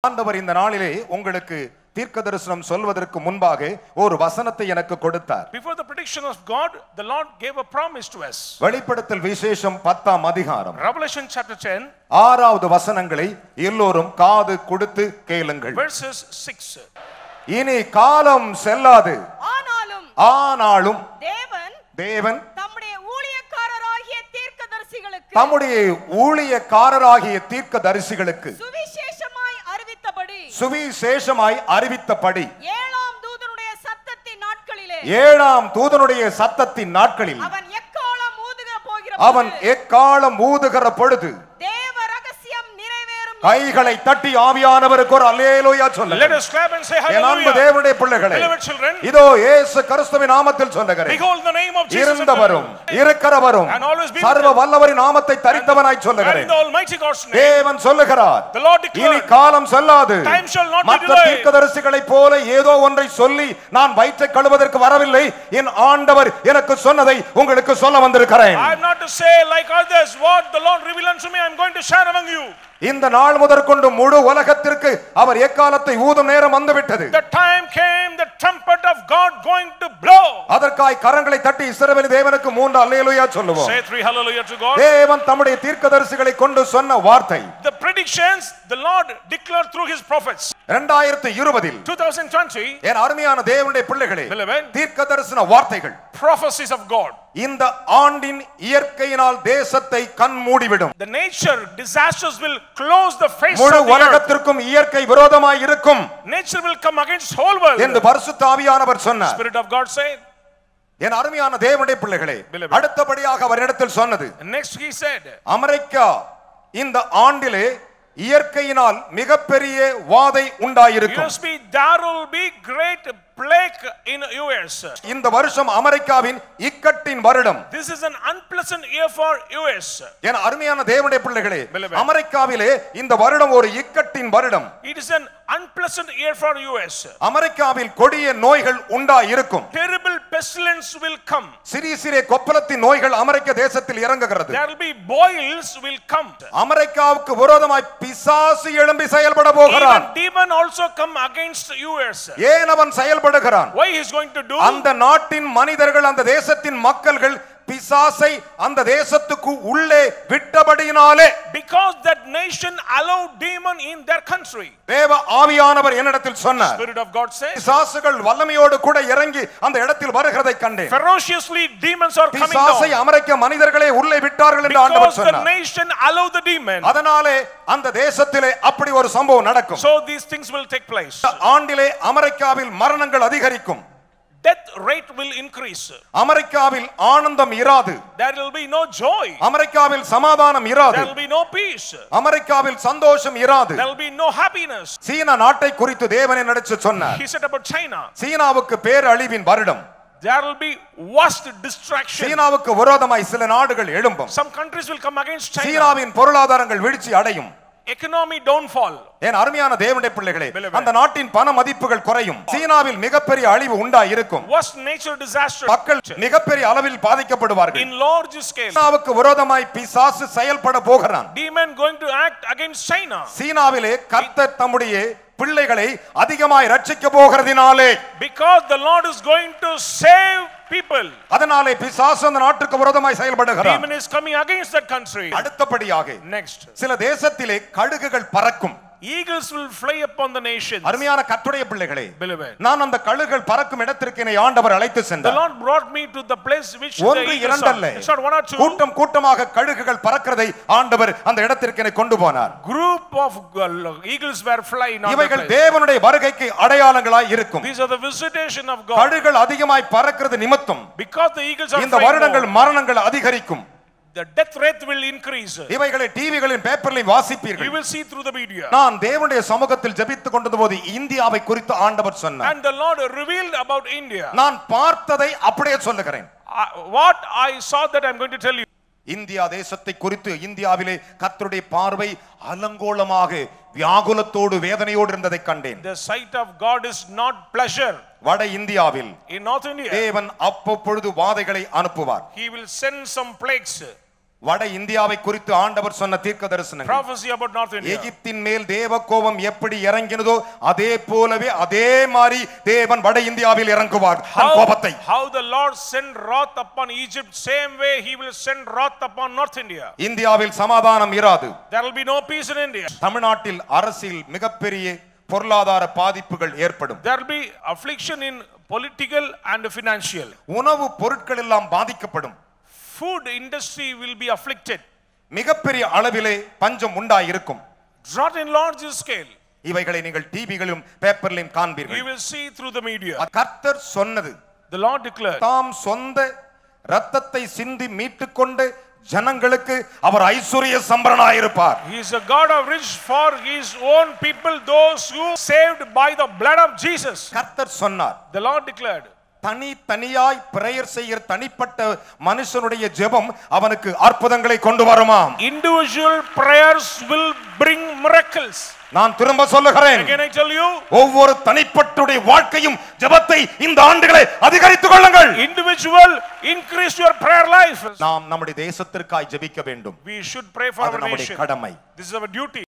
ஆண்டவர் இந்த நாளிலே உங்களுக்கு தீர்க்க தரிசனம் சொல்வதற்கு முன்பாக ஒரு வசனத்தை எனக்கு கொடுத்தார் Before the prediction of God, the Lord gave a promise to us. வெளிப்படுத்தல் விசேஷம் பத்தாம் அதிகாரம் Revelation chapter 10, ஆறாவது வசனங்களை எல்லோரும் காது கொடுத்து கேளுங்கள் verses 6. இனி காலம் செல்லாது ஆனாலும் ஆனாலும் தேவன் தேவன் தம்முடைய ஊழியக்காரராகிய தீர்க்கதரிசிகளுக்கு தம்முடைய ஊழியக்காரராகிய தீர்க்க தரிசிகளுக்கு சுவிசேஷமாய் அறிவித்தபடி சுவிசேஷமாய் அறிவித்தபடி ஏழாம் தூதனுடைய சத்தத்தின் நாட்களிலே ஏழாம் தூதனுடைய சத்தத்தின் நாட்களில் அவன் எக்காலம் ஊதுக போகிற அவன் போது எக்காலம் ஊதுகிற பொழுது தேவ ரகசியம் நிறைவேறும் கைகளை தட்டி ஆவியானவருக்கு ஒரு அல்லேலூயா Let சொல்லுங்கள் us clap and say என் அன்பு hallelujah. தேவனுடைய பிள்ளைகளே Beloved children, இதோ இயேசு கிறிஸ்துவின் நாமத்தில் சொல்லுகிறேன் behold the name of Jesus. இருந்தவரும் and இருக்கிறவரும் And always be சர்வ வல்லவரின் நாமத்தை தரித்தவனாய் in சொல்லுகிறேன் the Almighty God's name. தேவன் சொல்லுகிறார் The Lord இனி declared, காலம் செல்லாது Time shall not be மற்ற delayed. தீர்க்கதரிசிகளைப் போல ஏதோ ஒன்றை சொல்லி நான் வயிற்றை கழுவதற்கு வரவில்லை என் ஆண்டவர் எனக்கு சொன்னதை உங்களுக்கு சொல்ல வந்திருக்கிறேன் I am not to say like others what the Lord revealed unto me, I am going to share among you. இந்த நாள் முதற்கொண்டு முழு உலகத்திற்கு அவர் எக்காலத்தை ஊதும் நேரம் வந்துவிட்டது The time came, the trumpet of God going to blow. அதற்காய் கரங்களை தட்டி இஸ்ரவேல் தேவனுக்கு மூன்று அல்லேலூயா சொல்லுவோம் Say three hallelujah to God. தேவன் தம்முடைய தீர்க்கதரிசிகளை கொண்டு சொன்ன வார்த்தை The predictions the Lord declared through his prophets. இரண்டாயிரத்து இருபதில் 2020, என் அருமையான தேவனுடைய பிள்ளைகளே Beloved. தீர்க்க தரிசன வார்த்தைகள் prophecies of God. இந்த ஆண்டின் இயற்கையினால் தேசத்தை கண் மூடிவிடும் The nature disasters will close the face முழு of the earth. உலகத்திற்கும் இயற்கை விரோதமாய் இருக்கும் Nature will come against whole world. என்று பரிசுத்த ஆவியானவர் சொன்னார் Spirit of God said. என் அருமையான தேவனுடைய பிள்ளைகளே Beloved. அடுத்தபடியாக அவரிடத்தில் சொன்னது And next he said, America இந்த ஆண்டிலே இயற்கையினால் மிகப்பெரிய வாதை உண்டாயிருக்கும் USB, there will be great plague in US. இந்த வருஷம் அமெரிக்காவின் இக்கட்டின் வருடம் This is an unpleasant year for US. என் அருமையான தேவனுடைய பிள்ளைகளே Beloved. அமெரிக்காவிலே இந்த வருடம் ஒரு இக்கட்டின் வருடம் It is an unpleasant year for US. அமெரிக்காவில் கொடிய நோய்கள் உண்டா இருக்கும் Terrible pestilence will come. சிறிய சிறிய கொப்பளத்தின் நோய்கள் அமெரிக்க தேசத்தில் இறங்குகிறது There will be boils will come. அமெரிக்காவுக்கு விரோதமாய் பிசாசு எழும்பி செயல்பட போகிறான் Even demon also come against US. ஏன் அவன் செயல்படுகிறான் Why he is going to do? அந்த நாட்டின் மனிதர்கள் அந்த தேசத்தின் மக்கள்கள் பிசாசை அந்த தேசத்துக்கு உள்ளே விட்டபடியினாலே Because that nation allowed demon in their country. தேவ ஆவியானவர் என்னிடத்தில் சொன்னார் Spirit of God says, பிசாசுகள் வல்லமையோடு கூட இறங்கி அந்த இடத்தில் வருகிறதை கண்டேன் ferociously demons are coming பிசாசை down. அமெரிக்க மனிதர்களே உள்ளே விட்டார்கள் என்று Because ஆண்டவர் the சொன்னார் nation allowed the demon. அதனாலே அந்த தேசத்திலே அப்படி ஒரு சம்பவம் நடக்கும் So these things will take place. இந்த ஆண்டிலே அமெரிக்காவில் மரணங்கள் அதிகரிக்கும் Death rate will increase. அமெரிக்காவில் ஆனந்தம் இராது There will be no joy. அமெரிக்காவில் சமாதானம் இராது There will be no peace. அமெரிக்காவில் சந்தோஷம் இராது There will be no happiness. சீன நாட்டை குறித்து தேவனை நடிச்சு சொன்னார் He said about China. சீனாவுக்கு பேரழிவின் வருடம் There will be worst distraction. சீனாவுக்கு விரோதமாய் சில நாடுகள் எழும்பும் Some countries will come against China. சீனாவின் பொருளாதாரங்கள் வீழ்ச்சி அடையும் Economy downfall. என் அருமையான தேவனுடைய பிள்ளைகளே Beloved. அந்த நாட்டின் பண மதிப்புகள் குறையும் சீனாவில் மிகப்பெரிய அழிவு உண்டா இருக்கும் Worst natural disaster. மக்கள் மிகப்பெரிய அளவில் பாதிக்கப்படுவார்கள் In large scale. சீனாவுக்கு விரோதமாய் பிசாசு செயல்பட போகிறான் Demon going to act against China. சீனாவிலே கர்த்தர் தம்முடைய பிள்ளைகளை அதிகமாய் ரட்சிக்க போகிறதினாலே Because the Lord is going to save people. அதனாலே பிசாசு அந்த நாட்டுக்கு விரோதமாய் செயல்படுகிறான் Demon is coming against that country. அடுத்தபடியாக Next. சில தேசத்திலே கழுகுகள் பறக்கும் Eagles will fly upon the nations. அருமையான கட்டுடைய பிள்ளைகளே Beloved. நான் அந்த கழுகுகள் பறக்கும் இடத்திற்கு என்னை ஆண்டவர் அழைத்து The சென்றார் Lord brought me to the place which the ஒன்று eagles are. இரண்டல்ல It's not one or two. கூட்டம் கூட்டமாக கழுகுகள் பறக்கிறதை ஆண்டவர் அந்த இடத்திற்கு என்னை கொண்டு போனார் Group of uh, eagles were flying on the இவைகள் place. தேவனுடைய வருகைக்கு அடையாளங்களாய் இருக்கும் These are the visitation of God. கழுகுகள் அதிகமாய் பறக்கிறது நிமித்தம் Because the eagles are இந்த flying வருடங்கள் more, மரணங்கள் அதிகரிக்கும் the death rate will increase. இவைகளை டிவிகளின் பேப்பர்லையும் வாசிப்பீர்கள் You will see through the media. நான் தேவனுடைய சமூகத்தில் ஜெபித்துக் கொண்டிருந்த போது இந்தியாவை குறித்து ஆண்டவர் சொன்னார் And the Lord revealed about India. நான் பார்த்ததை அப்படியே சொல்லுகிறேன் I- what I saw that I'm going to tell you. India தேசத்தை குறித்து இந்தியாவிலே கர்த்தருடைய பார்வை அலங்கோலமாக வியாகுலத்தோடு வேதனையோடு இருந்ததை கண்டேன் The sight of God is not pleasure. வட இந்தியாவில் In North India, தேவன் அவ்வப்பொழுது வாதைகளை அனுப்புவார் He will send some plagues. வட இந்தியாவை குறித்து ஆண்டவர் சொன்ன தீர்க்க தரிசனங்கள் Prophecy about North India. எகிப்தின் மேல் தேவ கோபம் எப்படி இறங்கினதோ அதே போலவே அதே மாதிரி தேவன் வட இந்தியாவில் இறங்குவார் தன் How, கோபத்தை how the Lord sent wrath upon Egypt, same way He will send wrath upon North India. இந்தியாவில் சமாதானம் இராது There will be no peace in India. தமிழ்நாட்டில் அரசில் மிகப்பெரிய பொருளாதார பாதிப்புகள் ஏற்படும் There will be affliction in political and financial. உணவு பொருட்கள் எல்லாம் பாதிக்கப்படும் Food industry will be afflicted. மிகப்பெரிய அளவிலே பஞ்சம் உண்டாயிருக்கும் Not in large scale. இவைகளை நீங்கள் டிவிகளிலும் பேப்பர்லையும் You காண்பீர்கள் will see through the media. கர்த்தர் சொன்னது The Lord declared, தாம் சொந்த ரத்தத்தை சிந்தி மீட்டுக்கொண்டு ஜனங்களுக்கு அவர் ஐஸ்வர்ய சம்பரனாயிருப்பார் He is a God of rich for His own people, those who saved by the blood of Jesus. கர்த்தர் சொன்னார் The Lord declared, தனி தனியாய் பிரேயர் செய்கிற தனிப்பட்ட மனுஷனுடைய ஜெபம் அவனுக்கு அற்புதங்களை கொண்டு வருமாம் individual prayers will bring miracles. நான் திரும்ப சொல்லுகிறேன் Again, I tell you, ஒவ்வொரு தனிப்பட்டுடைய வாழ்க்கையும் ஜெபத்தை இந்த ஆண்டுகளை அதிகரித்துக் கொள்ளுங்கள் individual increase your prayer life. நாம் நம்முடைய தேசத்திற்காய் ஜெபிக்க வேண்டும் We should pray for அது our நம்முடைய nation. கடமை This is our duty.